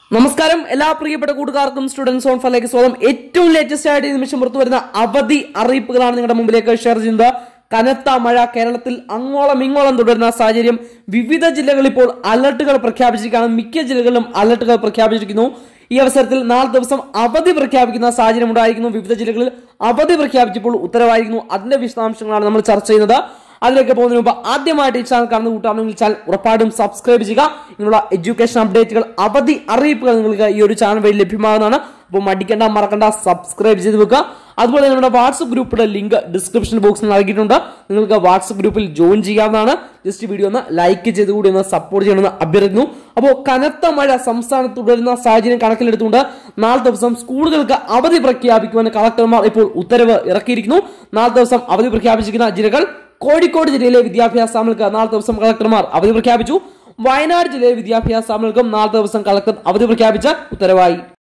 നമസ്കാരം എല്ലാ പ്രിയപ്പെട്ട കൂട്ടുകാർക്കും സ്റ്റുഡൻസ് ഓൺ ഫലേക്ക് സ്വാഗതം ഏറ്റവും ലേറ്റസ്റ്റ് ആയിട്ട് ഈ നിമിഷം പുറത്തു വരുന്ന അവധി അറിയിപ്പുകളാണ് നിങ്ങളുടെ മുമ്പിലേക്ക് ഷെയർ ചെയ്യുന്നത് കനത്ത മഴ കേരളത്തിൽ അങ്ങോളം ഇങ്ങോളം തുടരുന്ന സാഹചര്യം വിവിധ ജില്ലകളിൽ ഇപ്പോൾ അലർട്ടുകൾ പ്രഖ്യാപിച്ചിരിക്കുകയാണ് മിക്ക ജില്ലകളിലും അലർട്ടുകൾ പ്രഖ്യാപിച്ചിരിക്കുന്നു ഈ അവസരത്തിൽ നാല് ദിവസം അവധി പ്രഖ്യാപിക്കുന്ന സാഹചര്യം ഉണ്ടായിരിക്കുന്നു വിവിധ ജില്ലകളിൽ അവധി പ്രഖ്യാപിച്ചപ്പോൾ ഉത്തരവായിരിക്കുന്നു അതിന്റെ വിശദാംശങ്ങളാണ് നമ്മൾ ചർച്ച ചെയ്യുന്നത് അതിലേക്ക് പോകുന്നതിന് മുമ്പ് ആദ്യമായിട്ട് ഈ ചാനൽ കാണുന്ന കൂട്ടാണെങ്കിൽ ചാനൽ ഉറപ്പായിട്ടും സബ്സ്ക്രൈബ് ചെയ്യുക ഇങ്ങനെയുള്ള എഡ്യൂക്കേഷൻ അപ്ഡേറ്റുകൾ അവധി അറിയിപ്പുകൾ നിങ്ങൾക്ക് ഈ ഒരു ചാനൽ വഴി ലഭ്യമാകുന്നതാണ് അപ്പോൾ മടിക്കണ്ട മറക്കണ്ട സബ്സ്ക്രൈബ് ചെയ്ത് വെക്കുക അതുപോലെ നമ്മുടെ വാട്സപ്പ് ഗ്രൂപ്പിന്റെ ലിങ്ക് ഡിസ്ക്രിപ്ഷൻ ബോക്സിൽ നൽകിയിട്ടുണ്ട് നിങ്ങൾക്ക് വാട്സപ്പ് ഗ്രൂപ്പിൽ ജോയിൻ ചെയ്യാവുന്നതാണ് ജസ്റ്റ് വീഡിയോ ഒന്ന് ലൈക്ക് ചെയ്ത് കൂടി ഒന്ന് സപ്പോർട്ട് ചെയ്യണമെന്ന് അഭ്യർത്ഥിക്കുന്നു അപ്പോൾ കനത്ത മഴ സംസ്ഥാനത്ത് തുടരുന്ന സാഹചര്യം കണക്കിലെടുത്തുകൊണ്ട് നാല് ദിവസം സ്കൂളുകൾക്ക് അവധി പ്രഖ്യാപിക്കുവാൻ കളക്ടർമാർ ഇപ്പോൾ ഉത്തരവ് ഇറക്കിയിരിക്കുന്നു നാല് ദിവസം അവധി പ്രഖ്യാപിച്ചിരിക്കുന്ന ജില്ലകൾ കോഴിക്കോട് ജില്ലയിലെ വിദ്യാഭ്യാസ സ്ഥാപനങ്ങൾക്ക് നാല് ദിവസം കളക്ടർമാർ അവധി പ്രഖ്യാപിച്ചു വയനാട് ജില്ലയിലെ വിദ്യാഭ്യാസ സ്ഥാപനങ്ങൾക്കും നാല് ദിവസം കളക്ടർ അവധി പ്രഖ്യാപിച്ച ഉത്തരവായി